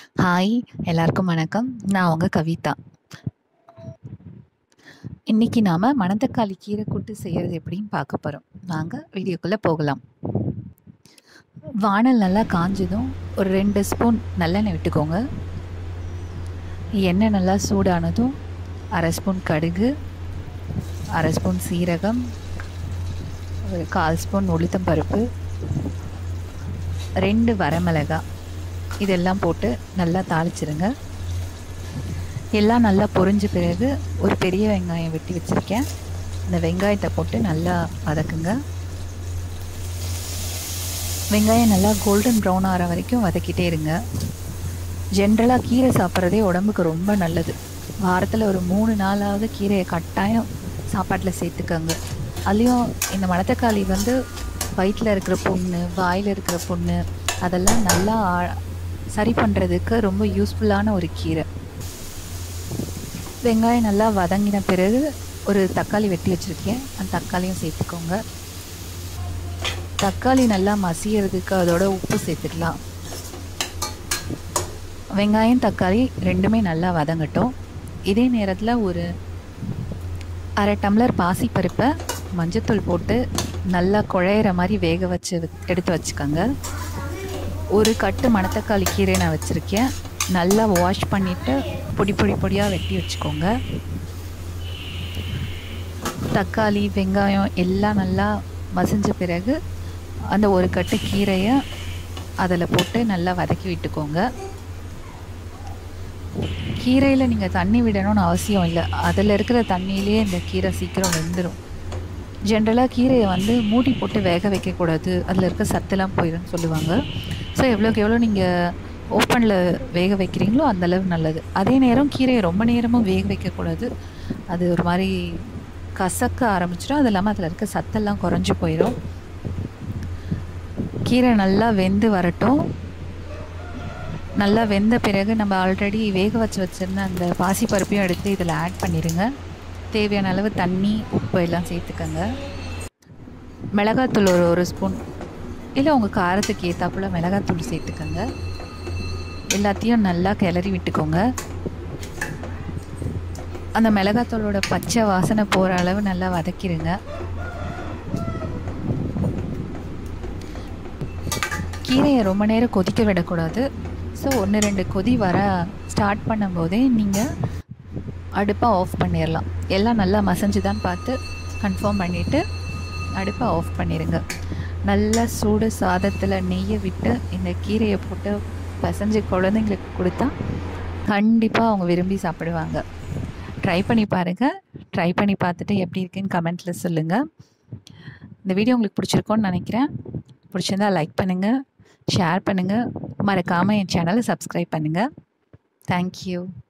hi எல்லாருக்கும் வணக்கம் நான் உங்கள் கவிதா இன்றைக்கி நாம் மணத்தக்காளி கீரை கூட்டு செய்கிறது எப்படின்னு பார்க்க போகிறோம் வாங்க வீடியோக்குள்ளே போகலாம் வானல் நல்லா காஞ்சதும் ஒரு ரெண்டு ஸ்பூன் நல்லெண்ணெய் விட்டுக்கோங்க எண்ணெய் நல்லா சூடானதும் அரை ஸ்பூன் கடுகு அரை ஸ்பூன் சீரகம் ஒரு கால் ஸ்பூன் உளுத்தம் பருப்பு ரெண்டு வரமிளகாய் இதெல்லாம் போட்டு நல்லா தாளிச்சிருங்க எல்லாம் நல்லா பொரிஞ்ச பிறகு ஒரு பெரிய வெங்காயம் வெட்டி வச்சுருக்கேன் அந்த வெங்காயத்தை போட்டு நல்லா வதக்குங்க வெங்காயம் நல்லா கோல்டன் ப்ரௌன் ஆகிற வரைக்கும் வதக்கிட்டே இருங்க ஜென்ரலாக கீரை சாப்பிட்றதே உடம்புக்கு ரொம்ப நல்லது வாரத்தில் ஒரு மூணு நாளாவது கீரையை கட்டாயம் சாப்பாட்டில் சேர்த்துக்கோங்க அதுலேயும் இந்த மணத்தக்காளி வந்து வயிற்றில் இருக்கிற புண்ணு வாயில் இருக்கிற புண்ணு அதெல்லாம் நல்லா சரி பண்ணுறதுக்கு ரொம்ப யூஸ்ஃபுல்லான ஒரு கீரை வெங்காயம் நல்லா வதங்கின பிறகு ஒரு தக்காளி வெட்டி வச்சுருக்கேன் அந்த தக்காளியும் சேர்த்துக்கோங்க தக்காளி நல்லா மசியறதுக்கு அதோட உப்பு சேர்த்துக்கலாம் வெங்காயம் தக்காளி ரெண்டுமே நல்லா வதங்கட்டும் இதே நேரத்தில் ஒரு அரை டம்ளர் பாசிப்பருப்பை மஞ்சத்தூள் போட்டு நல்லா குழையிற மாதிரி வேக வச்சு எடுத்து வச்சுக்கோங்க ஒரு கட்டு மணத்தக்காளி கீரை நான் வச்சுருக்கேன் நல்லா வாஷ் பண்ணிவிட்டு பொடி பொடி பொடியாக வெட்டி வச்சுக்கோங்க தக்காளி வெங்காயம் எல்லாம் நல்லா மசிஞ்ச பிறகு அந்த ஒரு கட்டு கீரையை அதில் போட்டு நல்லா வதக்கி விட்டுக்கோங்க கீரையில் நீங்கள் தண்ணி விடணும்னு அவசியம் இல்லை அதில் இருக்கிற தண்ணியிலே இந்த கீரை சீக்கிரம் வெந்துடும் ஜென்ரலாக கீரையை வந்து மூடி போட்டு வேக வைக்கக்கூடாது அதில் இருக்க சத்தெல்லாம் போயிடும்னு சொல்லுவாங்க ஸோ எவ்வளோக்கு எவ்வளோ நீங்கள் ஓப்பனில் வேக வைக்கிறீங்களோ அந்தளவு நல்லது அதே நேரம் கீரையை ரொம்ப நேரமும் வேக வைக்கக்கூடாது அது ஒரு மாதிரி கசக்க ஆரம்பிச்சிடும் அது இல்லாமல் அதில் இருக்க சத்தெல்லாம் குறைஞ்சி போயிடும் கீரை நல்லா வெந்து வரட்டும் நல்லா வெந்த பிறகு நம்ம ஆல்ரெடி வேக வச்சு வச்சுருந்த அந்த பாசி பருப்பையும் எடுத்து இதில் ஆட் பண்ணிடுங்க தேவையான அளவு தண்ணி உப்பு எல்லாம் சேர்த்துக்கோங்க மிளகாத்தூள் ஒரு ஒரு ஸ்பூன் இல்லை உங்கள் காரத்துக்கு ஏற்றாப்புல மிளகாத்தூள் சேர்த்துக்கோங்க எல்லாத்தையும் நல்லா கிளறி விட்டுக்கோங்க அந்த மிளகாத்தூளோட பச்சை வாசனை போகிற அளவு நல்லா வதக்கிடுங்க கீரையை ரொம்ப நேரம் கொதிக்க விடக்கூடாது ஸோ ஒன்று ரெண்டு கொதி வர ஸ்டார்ட் பண்ணும்போதே நீங்கள் அடுப்பை ஆஃப் பண்ணிடலாம் எல்லாம் நல்லா மசஞ்சுதான் பார்த்து கன்ஃபார்ம் பண்ணிவிட்டு அடுப்பை ஆஃப் பண்ணிடுங்க நல்லா சூடு சாதத்தில் நெய்யை விட்டு இந்த கீரையை போட்டு பசஞ்சு குழந்தைங்களுக்கு கொடுத்தா கண்டிப்பாக அவங்க விரும்பி சாப்பிடுவாங்க ட்ரை பண்ணி பாருங்கள் ட்ரை பண்ணி பார்த்துட்டு எப்படி இருக்குன்னு கமெண்ட்டில் சொல்லுங்கள் இந்த வீடியோ உங்களுக்கு பிடிச்சிருக்கோன்னு நினைக்கிறேன் பிடிச்சிருந்தா லைக் பண்ணுங்கள் ஷேர் பண்ணுங்கள் மறக்காமல் என் சேனலை சப்ஸ்கிரைப் பண்ணுங்கள் தேங்க்யூ